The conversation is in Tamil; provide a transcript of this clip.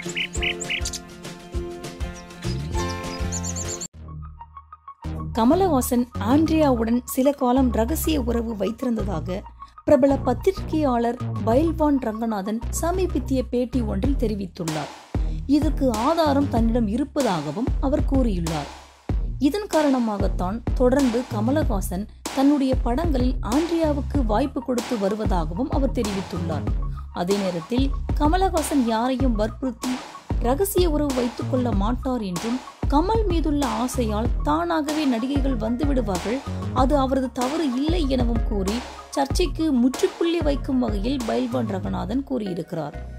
கமலஹாசன் ஆண்ட்ரியாவுடன் சில காலம் ரகசிய உறவு வைத்திருந்ததாக பிரபல பத்திரிகையாளர் பைல்வான் ரங்கநாதன் சமீபத்திய பேட்டி ஒன்றில் தெரிவித்துள்ளார் இதற்கு ஆதாரம் தன்னிடம் இருப்பதாகவும் அவர் கூறியுள்ளார் இதன் காரணமாகத்தான் தொடர்ந்து கமலஹாசன் தன்னுடைய படங்களில் ஆண்ட்ரியாவுக்கு வாய்ப்பு கொடுத்து வருவதாகவும் அவர் தெரிவித்துள்ளார் அதே நேரத்தில் கமலஹாசன் யாரையும் வற்புறுத்தி ரகசிய உறவு வைத்துக் கொள்ள மாட்டார் என்றும் கமல் மீதுள்ள ஆசையால் தானாகவே நடிகைகள் வந்துவிடுவார்கள் அது அவரது தவறு இல்லை எனவும் கூறி சர்ச்சைக்கு முற்றுப்புள்ளி வைக்கும் வகையில் பைல்வான் ரங்கநாதன் கூறியிருக்கிறார்